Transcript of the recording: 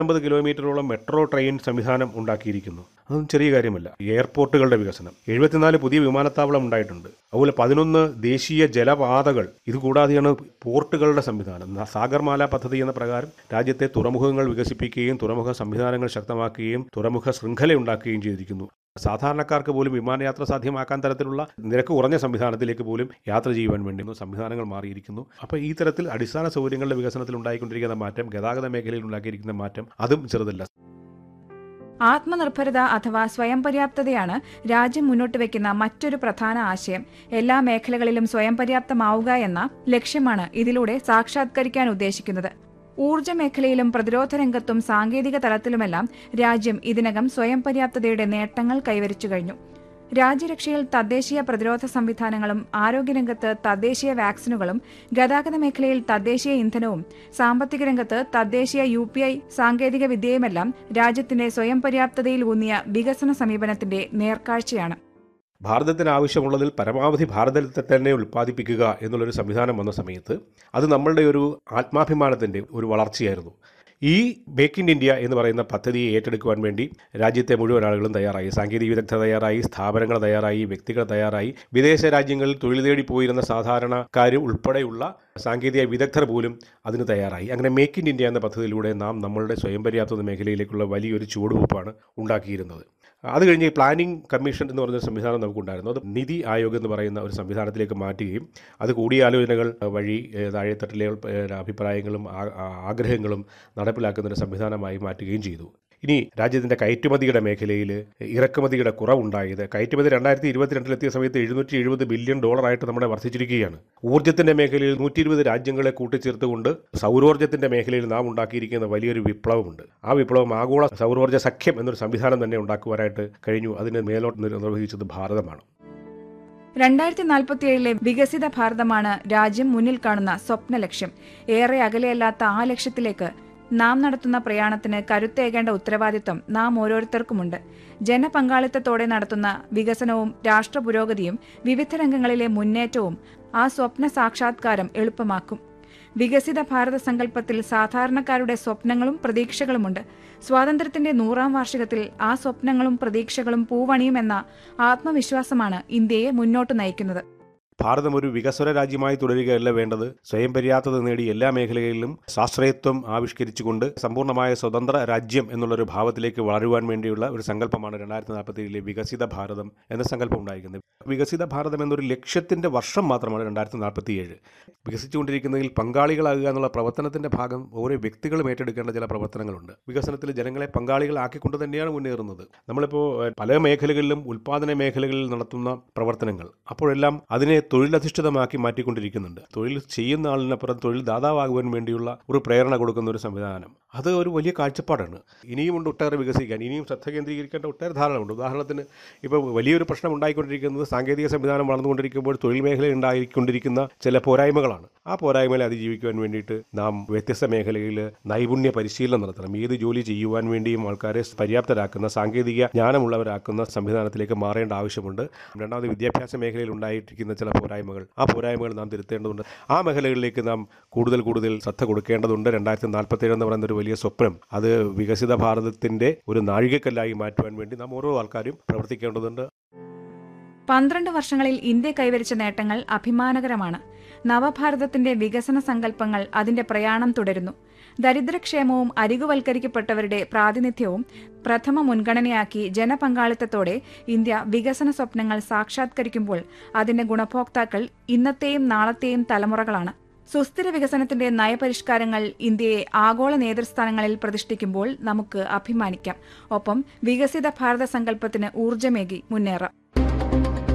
അമ്പത് കിലോമീറ്ററോളം metro train സംവിധാനം ഉണ്ടാക്കിയിരിക്കുന്നു അതൊന്നും ചെറിയ കാര്യമല്ല എയർപോർട്ടുകളുടെ വികസനം എഴുപത്തിനാല് പുതിയ വിമാനത്താവളം ഉണ്ടായിട്ടുണ്ട് അതുപോലെ പതിനൊന്ന് ദേശീയ ജലപാതകൾ ഇതുകൂടാതെയാണ് പോർട്ടുകളുടെ സംവിധാനം ന- സാഗർമാല പദ്ധതി എന്ന പ്രകാരം രാജ്യത്തെ തുറമുഖങ്ങൾ വികസിപ്പിക്കുകയും തുറമുഖ സംവിധാനങ്ങൾ ശക്തമാക്കുകയും തുറമുഖ ശൃംഖല ഉണ്ടാക്കുകയും ചെയ്തിരിക്കുന്നു സാധാരണക്കാർക്ക് പോലും വിമാനയാത്ര സാധ്യമാക്കാൻ തരത്തിലുള്ള നിരക്ക് കുറഞ്ഞ സംവിധാനത്തിലേക്ക് പോലും യാത്ര ചെയ്യുവാൻ വേണ്ടി ഇന്ന് സംവിധാനങ്ങൾ മാറിയിരിക്കുന്നു അപ്പോൾ ഈ തരത്തിൽ അടിസ്ഥാന സൗകര്യങ്ങളുടെ വികസനത്തിൽ ഉണ്ടായിക്കൊണ്ടിരിക്കുന്ന മാറ്റം ഗതാഗത മേഖലയിൽ ഉണ്ടാക്കിയിരിക്കുന്ന മാറ്റം അതും ചെറുതല്ല ആത്മനിർഭരത അഥവാ സ്വയം പര്യാപ്തതയാണ് രാജ്യം മുന്നോട്ട് വയ്ക്കുന്ന മറ്റൊരു പ്രധാന ആശയം എല്ലാ മേഖലകളിലും സ്വയം പര്യാപ്തമാവുക എന്ന ലക്ഷ്യമാണ് ഇതിലൂടെ സാക്ഷാത്കരിക്കാൻ ഉദ്ദേശിക്കുന്നത് ഊർജ്ജ മേഖലയിലും പ്രതിരോധ രംഗത്തും സാങ്കേതിക തലത്തിലുമെല്ലാം രാജ്യം ഇതിനകം സ്വയം പര്യാപ്തതയുടെ നേട്ടങ്ങൾ കൈവരിച്ചു കഴിഞ്ഞു രാജ്യരക്ഷയിൽ തദ്ദേശീയ പ്രതിരോധ സംവിധാനങ്ങളും ആരോഗ്യരംഗത്ത് തദ്ദേശീയ വാക്സിനുകളും ഗതാഗത മേഖലയിൽ തദ്ദേശീയ ഇന്ധനവും സാമ്പത്തിക രംഗത്ത് തദ്ദേശീയ യു പി ഐ സാങ്കേതിക വിദ്യയുമെല്ലാം രാജ്യത്തിന്റെ സ്വയം പര്യാപ്തതയിൽ ഊന്നിയ വികസന സമീപനത്തിന്റെ നേർക്കാഴ്ചയാണ് ഭാരതത്തിന് ആവശ്യമുള്ളതിൽ പരമാവധി ഭാരതത്തെ തന്നെ ഉൽപ്പാദിപ്പിക്കുക എന്നുള്ളൊരു സംവിധാനം വന്ന സമയത്ത് അത് നമ്മളുടെ ഒരു ആത്മാഭിമാനത്തിൻ്റെ ഒരു വളർച്ചയായിരുന്നു ഈ മേക്ക് ഇൻ ഇന്ത്യ എന്ന് പറയുന്ന പദ്ധതിയെ ഏറ്റെടുക്കുവാൻ വേണ്ടി രാജ്യത്തെ മുഴുവൻ ആളുകളും തയ്യാറായി സാങ്കേതിക വിദഗ്ധർ തയ്യാറായി സ്ഥാപനങ്ങൾ തയ്യാറായി വ്യക്തികൾ തയ്യാറായി വിദേശ രാജ്യങ്ങളിൽ തൊഴിൽ തേടി പോയിരുന്ന സാധാരണക്കാർ ഉൾപ്പെടെയുള്ള സാങ്കേതിക വിദഗ്ധർ പോലും അതിന് തയ്യാറായി അങ്ങനെ മേക്ക് ഇൻ ഇന്ത്യ എന്ന പദ്ധതിയിലൂടെ നാം നമ്മളുടെ സ്വയം പര്യാപ്തത മേഖലയിലേക്കുള്ള വലിയൊരു ചുവടുവെപ്പാണ് ഉണ്ടാക്കിയിരുന്നത് അത് കഴിഞ്ഞ് ഈ പ്ലാനിംഗ് കമ്മീഷൻ എന്ന് പറയുന്ന സംവിധാനം നമുക്കുണ്ടായിരുന്നു അത് നിതി ആയോഗ് എന്ന് പറയുന്ന ഒരു സംവിധാനത്തിലേക്ക് മാറ്റുകയും അത് കൂടിയാലോചനകൾ വഴി ഏഹ്, താഴെത്തട്ടിലെ ഏഹ്, അഭിപ്രായങ്ങളും ആ- ആ- ആഗ്രഹങ്ങളും നടപ്പിലാക്കുന്ന ഒരു സംവിധാനമായി മാറ്റുകയും ചെയ്തു ഇനി രാജ്യത്തിൻ്റെ കയറ്റുമതിയുടെ മേഖലയിൽ ഇറക്കുമതിയുടെ കുറവുണ്ടായത് കയറ്റുമതി രണ്ടായിരത്തി ഇരുപത്തിരണ്ടിലെത്തിയ സമയത്ത് എഴുന്നൂറ്റി എഴുപത് ബില്യൺ ഡോളറായിട്ട് നമ്മുടെ വർദ്ധിച്ചിരിക്കുകയാണ് ഊർജ്ജത്തിൻ്റെ മേഖലയിൽ നൂറ്റി ഇരുപത് രാജ്യങ്ങളെ കൂട്ടിച്ചേർത്തുകൊണ്ട് സൗരോർജ്ജത്തിൻ്റെ മേഖലയിൽ നാം ഉണ്ടാക്കിയിരിക്കുന്ന വലിയൊരു വിപ്ലവമുണ്ട് ആ വിപ്ലവം ആഗോള സൗരോർജ്ജ സഖ്യം എന്നൊരു സംവിധാനം തന്നെ ഉണ്ടാക്കുവാനായിട്ട് കഴിഞ്ഞു അതിന് മേലോട്ട് നിർ- നിർവഹിച്ചത് ഭാരതമാണ് രണ്ടായിരത്തി നാൽപ്പത്തിയേഴിലെ വികസിത ഭാരതമാണ് രാജ്യം മുന്നിൽ കാണുന്ന സ്വപ്ന ലക്ഷ്യം ഏറെ അകലെയല്ലാത്ത ആ ലക്ഷ്യത്തിലേക്ക് നാം നടത്തുന്ന പ്രയാണത്തിന് കരുത്തേകേണ്ട ഉത്തരവാദിത്വം നാം ഓരോരുത്തർക്കുമുണ്ട് ജനപങ്കാളിത്തത്തോടെ നടത്തുന്ന വികസനവും രാഷ്ട്ര പുരോഗതിയും വിവിധ രംഗങ്ങളിലെ മുന്നേറ്റവും ആ സ്വപ്ന സാക്ഷാത്കാരം എളുപ്പമാക്കും വികസിത ഭാരത സങ്കല്പത്തിൽ സാധാരണക്കാരുടെ സ്വപ്നങ്ങളും പ്രതീക്ഷകളുമുണ്ട് സ്വാതന്ത്ര്യത്തിന്റെ നൂറാം വാർഷികത്തിൽ ആ സ്വപ്നങ്ങളും പ്രതീക്ഷകളും പൂവണിയുമെന്ന ആത്മവിശ്വാസമാണ് ഇന്ത്യയെ മുന്നോട്ട് നയിക്കുന്നത് ഭാരതം ഒരു വികസ്വര രാജ്യമായി തുടരുകയല്ല വേണ്ടത് സ്വയം പര്യാപ്തത നേടി എല്ലാ മേഖലകളിലും സ്വാശ്രയത്വം ആവിഷ്കരിച്ചുകൊണ്ട് സമ്പൂർണ്ണമായ സ്വതന്ത്ര രാജ്യം എന്നുള്ളൊരു ഭാവത്തിലേക്ക് വളരുവാൻ വേണ്ടിയുള്ള ഒരു സങ്കല്പമാണ് രണ്ടായിരത്തി നാൽപ്പത്തി ഏഴിലെ വികസിത ഭാരതം എന്ന സങ്കല്പം ഉണ്ടായിരിക്കുന്നത് വികസിത ഭാരതം എന്നൊരു ലക്ഷ്യത്തിൻ്റെ വർഷം മാത്രമാണ് രണ്ടായിരത്തി നാൽപ്പത്തി ഏഴ് വികസിച്ചുകൊണ്ടിരിക്കുന്നതിൽ പങ്കാളികളാകുക എന്നുള്ള പ്രവർത്തനത്തിൻ്റെ ഭാഗം ഓരോ വ്യക്തികളും ഏറ്റെടുക്കേണ്ട ചില പ്രവർത്തനങ്ങളുണ്ട് വികസനത്തിൽ ജനങ്ങളെ പങ്കാളികളാക്കിക്കൊണ്ട് തന്നെയാണ് മുന്നേറുന്നത് നമ്മളിപ്പോൾ ഏഹ്, പല മേഖലകളിലും ഉൽപ്പാദന മേഖലകളിൽ നടത്തുന്ന പ്രവർത്തനങ്ങൾ അപ്പോഴെല്ലാം അതിനെ തൊഴിലധിഷ്ഠിതമാക്കി മാറ്റിക്കൊണ്ടിരിക്കുന്നുണ്ട് തൊഴിൽ ചെയ്യുന്ന ആളിനപ്പുറം തൊഴിൽ ദാതാവാകുവാൻ വേണ്ടിയുള്ള ഒരു പ്രേരണ കൊടുക്കുന്ന ഒരു സംവിധാനം അത് ഒരു വലിയ കാഴ്ചപ്പാടാണ് ഇനിയും ഉണ്ട് ഒട്ടേറെ വികസിക്കാൻ ഇനിയും ശ്രദ്ധ കേന്ദ്രീകരിക്കേണ്ട ഒട്ടേറെ ധാരാളമുണ്ട് ഉദാഹരണത്തിന് ഇപ്പോൾ വലിയൊരു പ്രശ്നം ഉണ്ടായിക്കൊണ്ടിരിക്കുന്നത് സാങ്കേതിക സംവിധാനം വളർന്നുകൊണ്ടിരിക്കുമ്പോൾ തൊഴിൽ മേഖലയിൽ ഉണ്ടായിക്കൊണ്ടിരിക്കുന്ന ചില പോരായ്മകളാണ് ആ പോരായ്മകളെ അതിജീവിക്കുവാൻ വേണ്ടിയിട്ട് നാം വ്യത്യസ്ത മേഖലയിൽ നൈപുണ്യ പരിശീലനം നടത്തണം ഏത് ജോലി ചെയ്യുവാൻ വേണ്ടിയും ആൾക്കാരെ പര്യാപ്തരാക്കുന്ന സാങ്കേതിക ജ്ഞാനമുള്ളവരാക്കുന്ന സംവിധാനത്തിലേക്ക് മാറേണ്ട ആവശ്യമുണ്ട് രണ്ടാമത് വിദ്യാഭ്യാസ മേഖലയിൽ ഉണ്ടായിട്ടിരിക്കുന്ന ചില പോരായ്മകൾ ആ പോരായ്മകൾ നാം തിരുത്തേണ്ടതുണ്ട് ആ മേഖലകളിലേക്ക് നാം കൂടുതൽ കൂടുതൽ ശ്രദ്ധ കൊടുക്കേണ്ടതുണ്ട് രണ്ടായിരത്തി നാൽപ്പത്തേഴ് എന്ന് പറയുന്ന ഒരു വലിയ സ്വപ്നം അത് വികസിത ഭാരതത്തിന്റെ ഒരു നാഴികക്കല്ലായി മാറ്റുവാൻ വേണ്ടി നാം ഓരോ ആൾക്കാരും പ്രവർത്തിക്കേണ്ടതുണ്ട് പന്ത്രണ്ട് വർഷങ്ങളിൽ ഇന്ത്യ കൈവരിച്ച നേട്ടങ്ങൾ അഭിമാനകരമാണ് നവഭാരതത്തിന്റെ വികസന സങ്കല്പങ്ങൾ അതിന്റെ പ്രയാണം തുടരുന്നു ദരിദ്രക്ഷേമവും അരികുവൽക്കരിക്കപ്പെട്ടവരുടെ പ്രാതിനിധ്യവും പ്രഥമ മുൻഗണനയാക്കി ജനപങ്കാളിത്തത്തോടെ ഇന്ത്യ വികസന സ്വപ്നങ്ങൾ സാക്ഷാത്കരിക്കുമ്പോൾ അതിന്റെ ഗുണഭോക്താക്കൾ ഇന്നത്തെയും നാളത്തെയും തലമുറകളാണ് സുസ്ഥിര വികസനത്തിന്റെ നയപരിഷ്കാരങ്ങൾ ഇന്ത്യയെ ആഗോള നേതൃസ്ഥാനങ്ങളിൽ പ്രതിഷ്ഠിക്കുമ്പോൾ നമുക്ക് അഭിമാനിക്കാം ഒപ്പം വികസിത ഭാരത സങ്കല്പത്തിന് ഊർജ്ജമേകി മുന്നേറാം